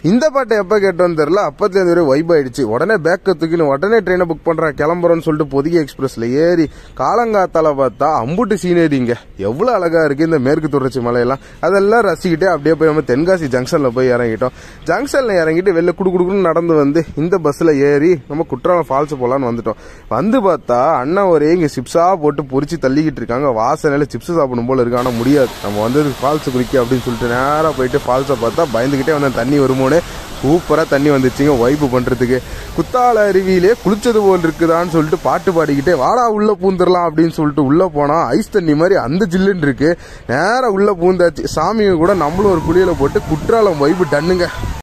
இந்த பாட்டை எப்போ கேட்டோன்னு தெரியல அப்பத்துலேருந்து ஒரு வைப் ஆயிடுச்சு உடனே பேக்கை தூக்கின்னு உடனே ட்ரெயினை புக் பண்ணுறேன் கிளம்புறோன்னு சொல்லிட்டு பொதிகை எக்ஸ்பிரஸில் ஏறி காலங்காத்தால பார்த்தா அம்புட்டு சீனரிங்க எவ்வளோ அழகா இருக்கு இந்த மேற்கு தொடர்ச்சி மலையெல்லாம் அதெல்லாம் ரசிக்கிட்டே அப்படியே போய் நம்ம தென்காசி ஜங்ஷனில் போய் இறங்கிட்டோம் ஜங்ஷனில் இறங்கிட்டு வெளில குடு குடுக்குன்னு நடந்து வந்து இந்த பஸ்ஸில் ஏறி நம்ம குற்றாலம் ஃபால்ஸ் போகலான்னு வந்துட்டோம் வந்து பார்த்தா அண்ணன் ஒரே இங்கே சிப்ஸாக போட்டு பொரிச்சு தள்ளிக்கிட்டு இருக்காங்க வாசனையில் சிப்ஸ் சாப்பிடும் போல இருக்கு ஆனால் முடியாது நம்ம வந்து ஃபால்ஸ் குளிக்க அப்படின்னு சொல்லிட்டு நேராக போயிட்டு ஃபால்ஸை பார்த்தா பயந்துக்கிட்டே வந்தேன் தண்ணி வருமோனே சூப்பராக தண்ணி வந்துச்சுங்க வைப்பு பண்ணுறதுக்கு குத்தால அருவியிலே குளிச்சது போல் இருக்குதான்னு சொல்லிட்டு பாட்டு பாடிக்கிட்டே வாடா உள்ள பூந்துடலாம் அப்படின்னு சொல்லிட்டு உள்ள போனா ஐஸ் தண்ணி மாதிரி அந்த ஜில்லுன்னு இருக்கு நேரா உள்ள பூந்தாச்சு சாமியை கூட நம்மளும் ஒரு குளியல போட்டு குற்றாலம் வைப்பு டன்னுங்க